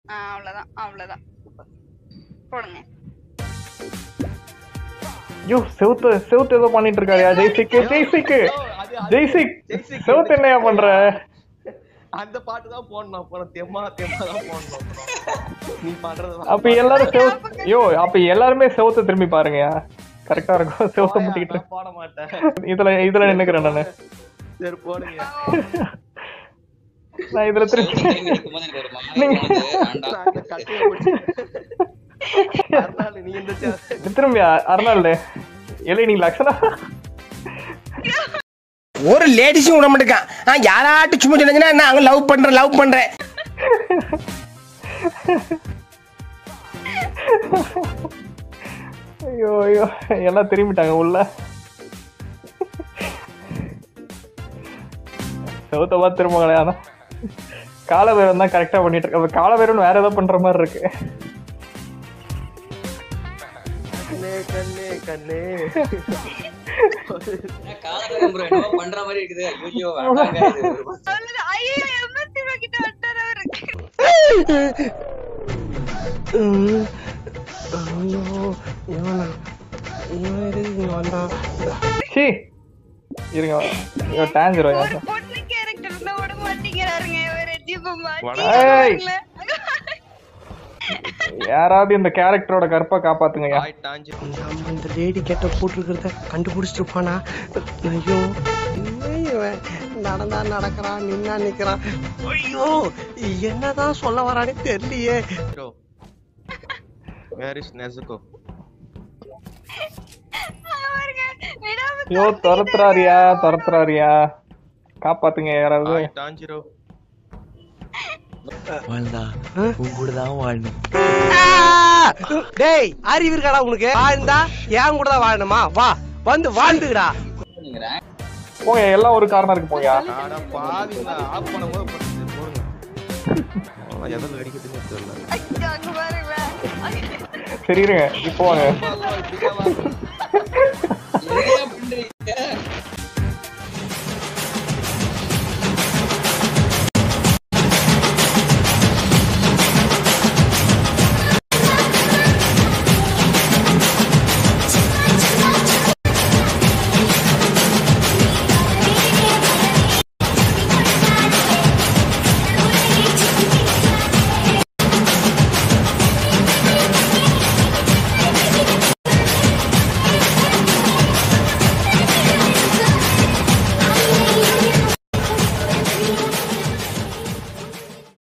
ஆ அவ்வளவுதான் அவ்வளவுதான் போடுங்க ஐயோ செவுத்து செவுத்து ஏதோ பண்ணிட்டு இருக்காருயா ஜெய்சிக்கு ஜெய்சிக்கு ஜெய்சிக் செவுத்து என்னையா பண்ற அந்த பாட்டு தான் போடணும் அப்புறம் தெம்மா தெம்மா தான் போடணும் அப்புறம். நீ பண்றது அப்ப எல்லாரும் செவு ஐயோ அப்ப எல்லாருமே செவுத்த திரும்பி பாருங்கயா கரெக்டா இருக்கும் செவுத்த முட்டிக்கிட்டு நான் போட மாட்டேன் இதுல இதுல நின்னுக்கிறேன் நானு சரி போடுங்க நான் இதுல திரும்பி திரும்பி இருக்கும்போது எனக்கு ஒரு மாதிரி தோணுது, வேண்டாம். நான் இங்க கட்டியை பிடிச்சு- அருணாள், நீ இந்த சே- திரும்பி அருணாள் எலை நீ லக்ஷணா ஒரு லேடிஸும் விட மாட்டேங்கான் யாராட்டும் சும்மா சொன்னா நான் அவங்க லவ் பண்றேன் லவ் பண்றேன் ஐயோ ஐயோ எல்லாம் திரும்பிட்டாங்க உள்ள செவுத்த பார்த்து திரும்பங்களே ஆனா காலவேரம் தான் கரெக்டா பண்ணிட்டு இருக்கு காலவேரம் வேற ஏதோ பண்ற மாதிரி இருக்கு கண்ணே கண்ணே கண்ணே காலகட்டம் bro, என்னமோ பண்ற மாதிரி இருக்குது ஐயோ வேண்டாங்க இது ஒரு மாதிரி. அவ்வளவுதான். ஐயோ எண்பத்தி ரூபா கிட்ட வந்துட்டாரு அவருக்கு சி இருங்க ஐயோ டேஞ்சிரும் ஒரு பொண்ணு கேரக்டர் தான் விட மாட்டேங்கிறாருங்க இவரு ஜீபமா ஏய். யாராவது இந்த கேரக்டரோட கற்பை காப்பாத்துங்கய்யா ஆய் டாஞ்சி நம்ம இந்த லேடி கேட்ட போட்டிருக்கிறத கண்டுபிடிச்சிருப்பானா ஐயோ என்ன இவன் நடந்தா நடக்கிறான் நின்னா நிக்கிறான் ஐயோ என்னதான் சொல்ல வரானே தெரியலையே வேர் இஸ் நெசுகோ பாருங்க விடாம ஐயோ துரத்துறாரியா துரத்துறாரியா காப்பாத்துங்க யாராவது ஆய் டாஞ்சிரோ டேய் அறிவு இருக்காடா உனக்கு வாழ்ந்தா என் கூட தான் வாழணுமா வா வந்து வாழ்ந்துடா நீங்க rank போங்க எல்லாம் ஒரு கார்னருக்கு போயா அட பாவிங்களா ஆஃப் பண்ணும்போது போடுங்க போடுங்க அவன் எதில் அடிக்கிறதுன்னு தெரியல ஐயோ, அங்க பாருங்களேன் சரி இருங்க இப்போ வாங்க இப்படிதான் வாங்க.